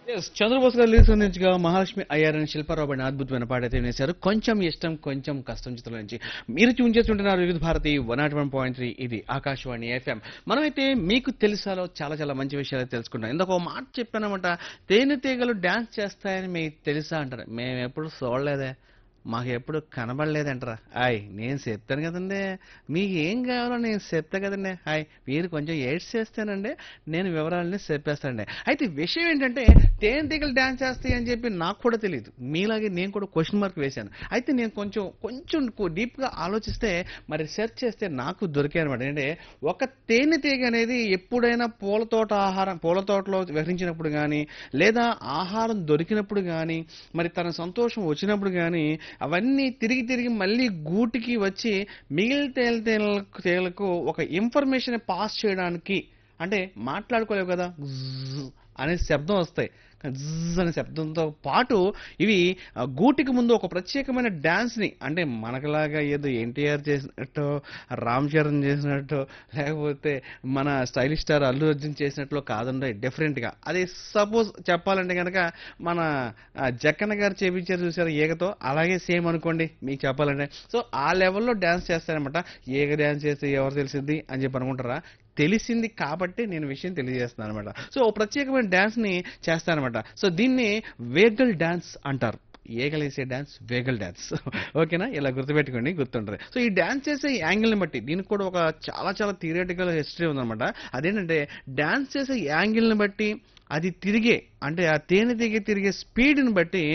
yes Chandrabose గారు lyrics అందించగా మహాలక్ష్మి అయ్యార్ అని శిల్పారావు పడిన అద్భుతమైన పాట అయితే వినేశారు కొంచెం ఇష్టం కొంచెం కష్టం చిత్రం నుంచి మీరు ట్యూన్ చేస్తుంటున్నారు Vividh Bharati one nought one point three ఇది ఆకాశవాణి ఎఫ్ఎం మనమైతే మీకు తెలుసాలో చాలా చాలా మంచి విషయాలు తెలుసుకుంటాం ఇందాక ఒక మాట చెప్పానమాట తేనెటీగలు డాన్స్ చేస్తాయని మీకు తెలుసా అంటారు మేము ఎప్పుడు చూడలేదే మాకు ఎప్పుడు కనబడలేదంటరా హాయ్ నేను చెప్తాను కదండి మీకు ఏం కావాలో నేను చెప్తా కదండి హాయ్ మీరు కొంచెం ఎయిడ్స్ చేస్తానండి నేను వివరాలని చెప్పేస్తానండి అయితే విషయం ఏంటంటే తేనెటీగలు డ్యాన్స్ చేస్తాయి అని చెప్పి నాకు కూడా తెలియదు మీలాగే నేను కూడా క్వశ్చన్ మార్క్ వేశాను అయితే నేను కొంచెం కొంచెం డీప్గా ఆలోచిస్తే మరి సెర్చ్ చేస్తే నాకు దొరికాయి అనమాట ఏంటంటే ఒక తేనెటీగ అనేది ఎప్పుడైనా పూల తోట ఆహారం పూల తోటలో విహరించినప్పుడు కానీ లేదా ఆహారం దొరికినప్పుడు కానీ మరి తన సంతోషం వచ్చినప్పుడు కానీ అవన్నీ తిరిగి తిరిగి మళ్ళీ గూటికి వచ్చి మిగిలిన తేల తేలకు తేలకు ఒక ఇన్ఫర్మేషన్ పాస్ చేయడానికి అంటే మాట్లాడుకోలేవు కదా జ్జ్ అనే శబ్దం వస్తాయి జ్జ్ అనే శబ్దంతో పాటు ఇవి ఆ, గూటికి ముందు ఒక ప్రత్యేకమైన డాన్స్ని అంటే మనకులాగా ఏదో ఎన్టీఆర్ చేసినట్టు రామ్ చరణ్ చేసినట్టు లేకపోతే మన స్టైలిష్ స్టార్ అల్లు అర్జున్ చేసినట్లు కాదండి డిఫరెంట్గా అది సపోజ్ చెప్పాలంటే కనుక మన ఆ, జక్కన్న గారు చేపించారు చూసారు ఈగతో అలాగే సేమ్ అనుకోండి మీకు చెప్పాలంటే సో ఆ లెవెల్లో డ్యాన్స్ చేస్తారనమాట ఈగ డ్యాన్స్ చేస్తే ఎవరు తెలిసింది అని చెప్పి అనుకుంటారా తెలిసింది కాబట్టి నేను విషయం తెలియజేస్తున్నాను అనమాట సో ఓ ప్రత్యేకమైన డ్యాన్స్ని చేస్తానమాట సో దీన్ని వేగల్ డ్యాన్స్ అంటారు ఏగలేసే డ్యాన్స్ వేగల్ డ్యాన్స్ ఓకేనా ఇలా గుర్తుపెట్టుకోండి గుర్తుంటుంది సో ఈ డ్యాన్స్ చేసే యాంగిల్ని బట్టి దీనికి కూడా ఒక చాలా చాలా థియరిటికల్ హిస్టరీ ఉందన్నమాట అదేంటంటే డ్యాన్స్ చేసే యాంగిల్ని బట్టి అది తిరిగే అంటే ఆ తేనె దిగే తిరిగే స్పీడ్ని బట్టి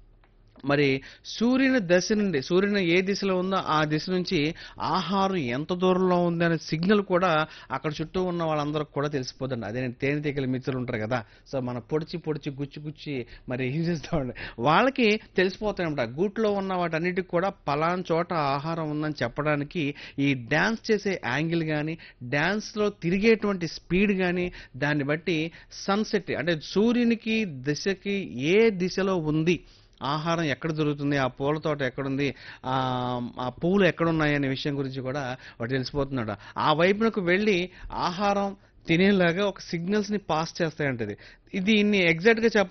మరి సూర్యుని దశ నుండి సూర్యుని ఏ దిశలో ఉందో ఆ దిశ నుంచి ఆహారం ఎంత దూరంలో ఉంది అనే సిగ్నల్ కూడా అక్కడ చుట్టూ ఉన్న వాళ్ళందరికి కూడా తెలిసిపోతుంది అదే తేనెటీగల మిత్రులు ఉంటారు కదా సో మన పొడిచి పొడిచి గుచ్చి గుచ్చి మరి ఏం చేస్తామండి వాళ్ళకి తెలిసిపోతాయి అనమాట గూట్లో ఉన్న వాటన్నిటికి కూడా పలాన్ చోట ఆహారం ఉందని చెప్పడానికి ఈ డ్యాన్స్ చేసే యాంగిల్ కానీ డ్యాన్స్లో తిరిగేటువంటి స్పీడ్ కానీ దాన్ని బట్టి సన్సెట్ అంటే సూర్యునికి దిశకి ఏ దిశలో ఉంది ఆహారం ఎక్కడ దొరుకుతుంది ఆ పూల తోట ఎక్కడుంది ఆ ఆ పూలు ఎక్కడున్నాయి అనే విషయం గురించి కూడా వాడు తెలిసిపోతున్నాడు ఆ వైపునకు వెళ్ళి ఆహారం తినేలాగా ఒక సిగ్నల్స్ ని పాస్ చేస్తాయంటది ఇది ఇన్ని ఎగ్జాక్ట్ గా చెప్పాలి